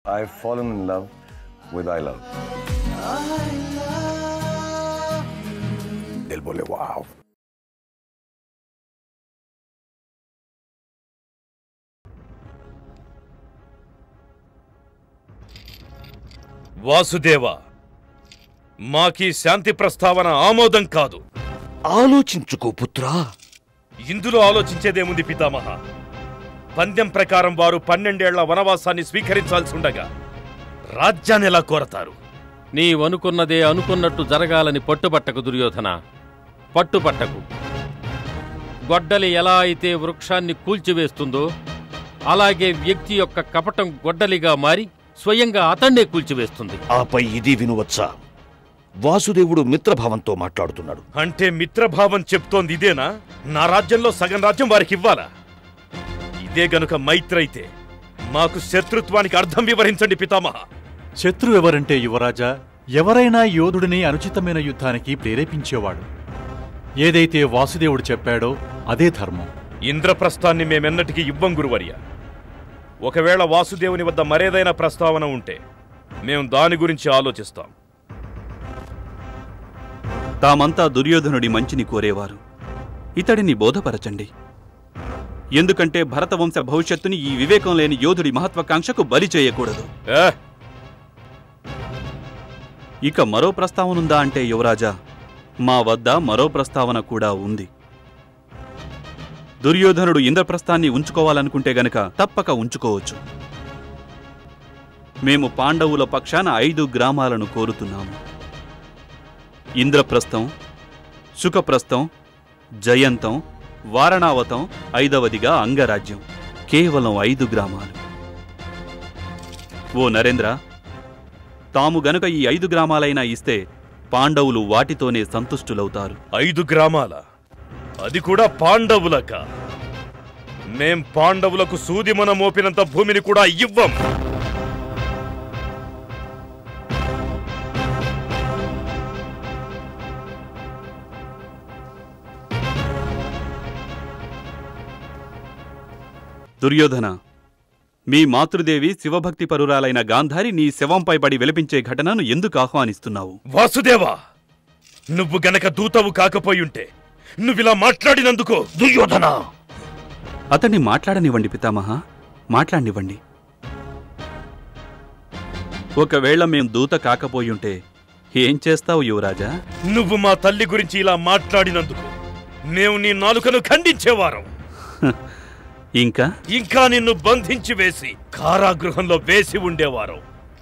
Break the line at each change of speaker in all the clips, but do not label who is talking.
I've fallen in love with I love.
दिल बोले वाह
వాసుదేవ మాకీ శాంతి ప్రస్తావన ఆమోదం కాదు
ఆలోచించుకో పుత్రా
ఇందులో ఆలోచించేదేముంది పితామహ పందెం ప్రకారం వారు పన్నెండేళ్ల వనవాసాన్ని స్వీకరించాల్సి ఉండగా రాజ్యాన్ని ఎలా కోరతారు
నీవనుకున్నదే అనుకున్నట్టు జరగాలని పట్టుబట్టకు దుర్యోధన పట్టుపట్టకు గొడ్డలి ఎలా అయితే వృక్షాన్ని కూల్చివేస్తుందో అలాగే వ్యక్తి యొక్క కపటం గొడ్డలిగా మారి స్వయంగా అతన్నే కూల్చివేస్తుంది
ఆపై ఇది వినువచ్చా వాసుదేవుడు మిత్రభావంతో మాట్లాడుతున్నాడు
అంటే మిత్రభావం చెప్తోంది ఇదేనా నా రాజ్యంలో సగం రాజ్యం వారికి ఇవ్వాలా ఇదే గనుక మైత్రైతే మాకు శత్రుత్వానికి అర్థం వివరించండి పితామహ
శత్రు ఎవరంటే యువరాజా ఎవరైనా యోధుడిని అనుచితమైన యుద్ధానికి ప్రేరేపించేవాడు ఏదైతే వాసుదేవుడు చెప్పాడో అదే ధర్మం
ఇంద్రప్రస్థాన్ని మేమెన్నటికీ ఇవ్వం గురువర్య ఒకవేళ వాసుదేవుని వద్ద మరేదైనా ప్రస్తావన ఉంటే మేం దాని గురించి ఆలోచిస్తాం
తామంతా దుర్యోధనుడి మంచిని కోరేవారు ఇతడిని బోధపరచండి ఎందుకంటే భరతవంశ భవిష్యత్తుని ఈ వివేకం లేని యోధుడి మహత్వాకాంక్షకు బలి చేయకూడదు
ఏ
ఇక మరో ప్రస్తావనుందా అంటే యువరాజా మా వద్ద మరో ప్రస్తావన కూడా ఉంది దుర్యోధనుడు ఇంద్రప్రస్థాన్ని ఉంచుకోవాలనుకుంటే గనక తప్పక ఉంచుకోవచ్చు మేము పాండవుల పక్షాన ఐదు గ్రామాలను కోరుతున్నాము ఇంద్రప్రస్థం సుఖప్రస్థం జయంతం వారణావతం ఐదవదిగా అంగరాజ్యం కేవలం ఐదు గ్రామాలు ఓ నరేంద్ర తాము గనుక ఈ ఐదు గ్రామాలైనా ఇస్తే పాండవులు వాటితోనే సంతుష్టులవుతారు
ఐదు గ్రామాల అది కూడా పాండవులక మేం పాండవులకు సూదిమన మోపినంత భూమిని కూడా ఇవ్వం
దుర్యోధన మీ మాతృదేవి శివభక్తి పరురాలైన గాంధారి నీ శవంపై పడి విలపించే ఘటనను ఎందుకు ఆహ్వానిస్తున్నావు
వాసుదేవా నువ్వు గనక దూతవు కాకపోయుంటే నువ్విలా మాట్లాడినందుకు
దుర్యోధన
అతన్ని మాట్లాడనివ్వండి పితామహ మాట్లాడనివ్వండి ఒకవేళ మేం దూత కాకపోయుంటే ఏం చేస్తావు యువరాజా
నువ్వు మా తల్లి గురించి ఇలా మాట్లాడినందుకు మేము నీ నాలుకను ఖండించేవారం
ఇంకా
ఇంకా నిన్ను బంధించి వేసి కారాగృహంలో వేసి ఉండేవారం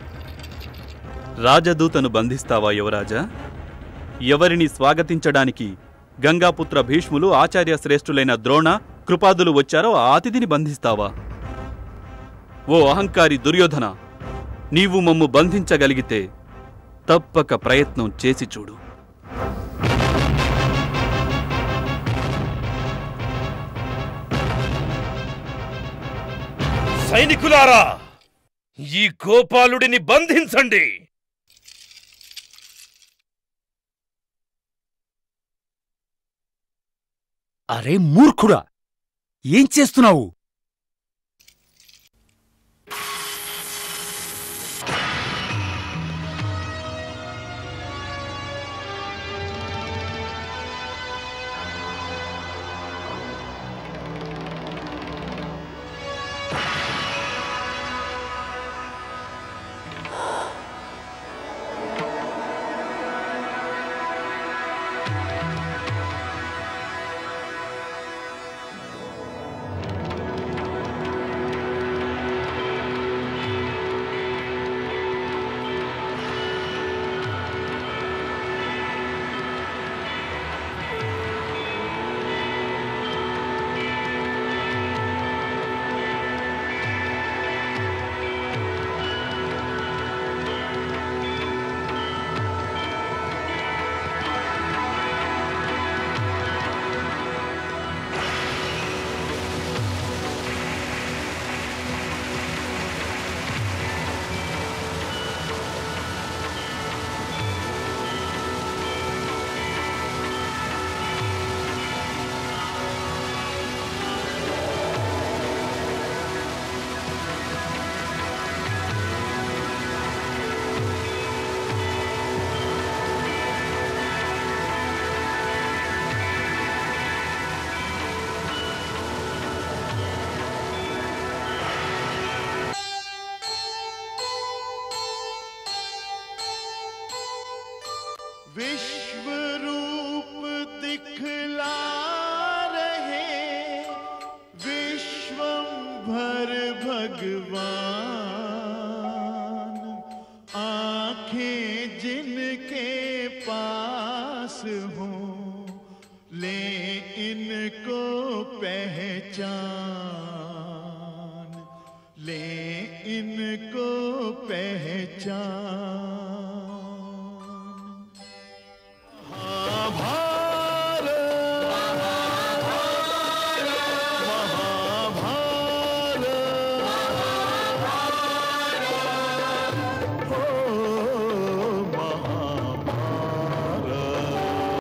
రాజదూతను బంధిస్తావా యువరాజా ఎవరిని స్వాగతించడానికి గంగాపుత్ర భీష్ములు ఆచార్య శ్రేష్ఠులైన ద్రోణ కృపాదులు వచ్చారో ఆ అతిథిని బంధిస్తావా ఓ అహంకారి దుర్యోధన నీవు మమ్ము బంధించగలిగితే తప్పక ప్రయత్నం చేసి చూడు
సైనికులారా ఈ గోపాలుడిని బంధించండి
అరే మూర్ఖుడా ఏం చేస్తున్నావు
विश्व रूप दिखला रहे विश्वंभर भगवान आंखें जिनके पास हों ले इनको पहचान ले इनको पहचान हाँ